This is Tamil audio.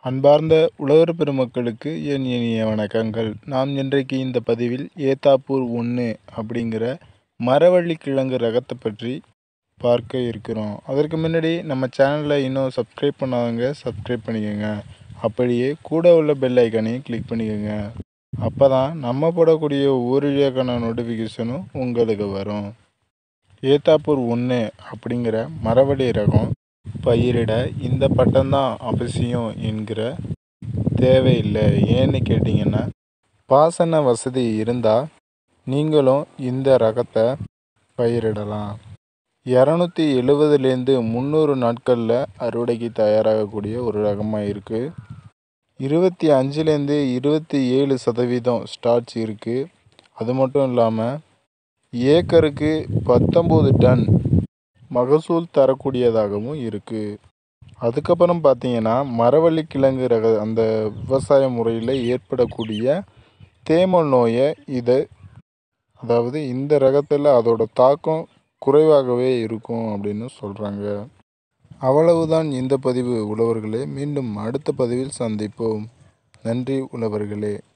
அன்பார்ந்த உழவர் பெருமக்களுக்கு என் இனிய வணக்கங்கள் நாம் இன்றைக்கு இந்த பதிவில் ஏத்தாப்பூர் ஒன்று அப்படிங்கிற மரவள்ளி கிழங்கு ரகத்தை பற்றி பார்க்க இருக்கிறோம் அதற்கு முன்னாடி நம்ம சேனலில் இன்னும் சப்ஸ்கிரைப் பண்ணாதவங்க சப்ஸ்கிரைப் பண்ணிக்கோங்க அப்படியே கூட உள்ள பெல் ஐக்கானையும் கிளிக் பண்ணிக்கோங்க அப்போ தான் நம்ம போடக்கூடிய ஒவ்வொரு வீடியோக்கான நோட்டிஃபிகேஷனும் உங்களுக்கு வரும் ஏத்தாப்பூர் ஒன்று அப்படிங்கிற மரவள்ளி ரகம் பயிரிட இந்த பட்டம்தான் அவசியம் என்கிற தேவையில்லை ஏன்னு கேட்டிங்கன்னா பாசன வசதி இருந்தால் நீங்களும் இந்த ரகத்தை பயிரிடலாம் இரநூத்தி எழுபதுலேருந்து முந்நூறு நாட்களில் அறுவடைக்கு தயாராகக்கூடிய ஒரு ரகமாக இருக்குது இருபத்தி அஞ்சுலேருந்து இருபத்தி ஏழு சதவீதம் ஸ்டார்ச் இருக்குது அது மட்டும் இல்லாமல் ஏக்கருக்கு பத்தொம்போது டன் மகசூல் தரக்கூடியதாகவும் இருக்குது அதுக்கப்புறம் பார்த்தீங்கன்னா மரவள்ளி கிழங்கு ரக அந்த விவசாய முறையில் ஏற்படக்கூடிய தேமல் நோயை இதை அதாவது இந்த ரகத்தில் அதோட தாக்கம் குறைவாகவே இருக்கும் அப்படின்னு சொல்கிறாங்க அவ்வளவுதான் இந்த பதிவு உழவர்களே மீண்டும் அடுத்த பதிவில் சந்திப்போம் நன்றி உழவர்களே